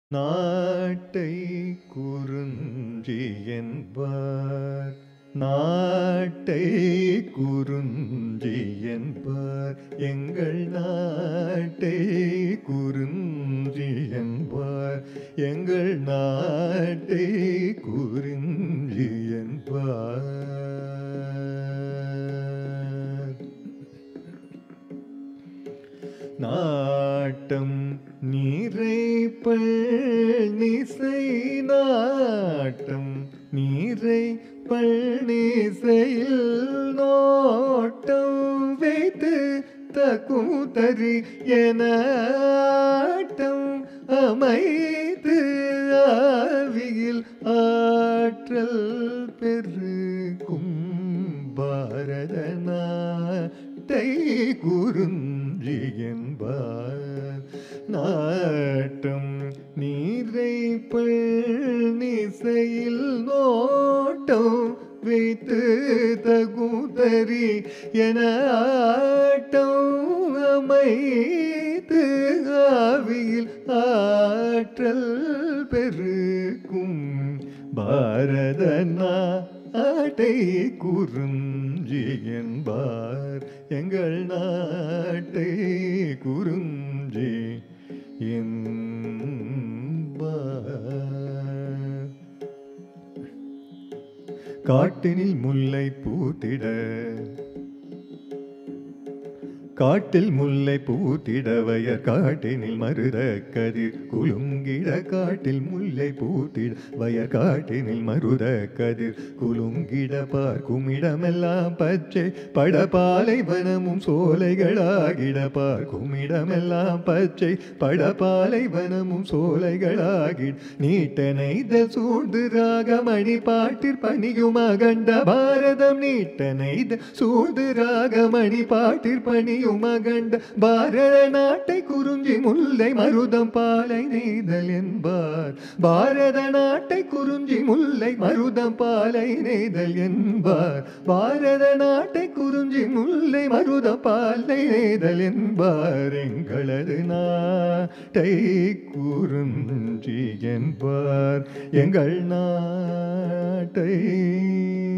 நாட்டை குறிஞ்சி என்பார் நாட்டை குறிஞ்சி என்பார் எங்கள் நாட்டை குறிஞ்சி என்பார் எங்கள் நாட்டை குறிஞ்சி என்பார் நாட்டம் நீரைப்பள் நிசை நாட்டம் நீரை பழனிசையில் நோட்டம் வைத்து தகுதறி என ஆட்டம் அமைத்து ஆவியில் ஆற்றல் பெருக்கும் பாரத நாட்டை குறிஞ்சி என்பார் நாட்டம் நீரை பழனிசையில் நோட்டம் வைத்து தகுதறி என ஆட்டம் அமைத்து ஆவியில் ஆற்றல் பெருக்கும் பாரத நாட்டை குறிஞ்சி என்பார் எங்கள் நாட்டை குறிஞ்சி என்பார் காட்டினில் முல்லை பூத்திட காட்டில் முல்லை பூத்திட வயற் காட்டினில் மருத கதிர் குலுங்கிட காட்டில் முல்லை பூத்திட வயற் காட்டினில் மருத கதிர் குலுங்கிட பார்க்கும் இடமெல்லாம் பச்சை படபாலை வனமும் சோலைகளாகிட பார்க்கும் இடமெல்லாம் பச்சை படபாலை வனமும் சோலைகளாகிட நீட்டனைத சூழ்ந்து ராகமணி பாட்டிற் பணியும் அகண்ட பாரதம் நீட்டனைத சூழ்ந்து ராகமணி பாட்டிற் பணியும் அகண்ட பாரத நாட்டை குறிஞ்சி முல்லை மருதம் பாலை நெய்தல் என்பார் பாரத நாட்டை குறிஞ்சி முல்லை மருதம் பாலை நெய்தல் என்பார் பாரத நாட்டை குறிஞ்சி முல்லை மருதம் பாலை நெய்தல் என்பார் எங்களது நாட்டை குறிஞ்சி என்பார் எங்கள் நாட்டை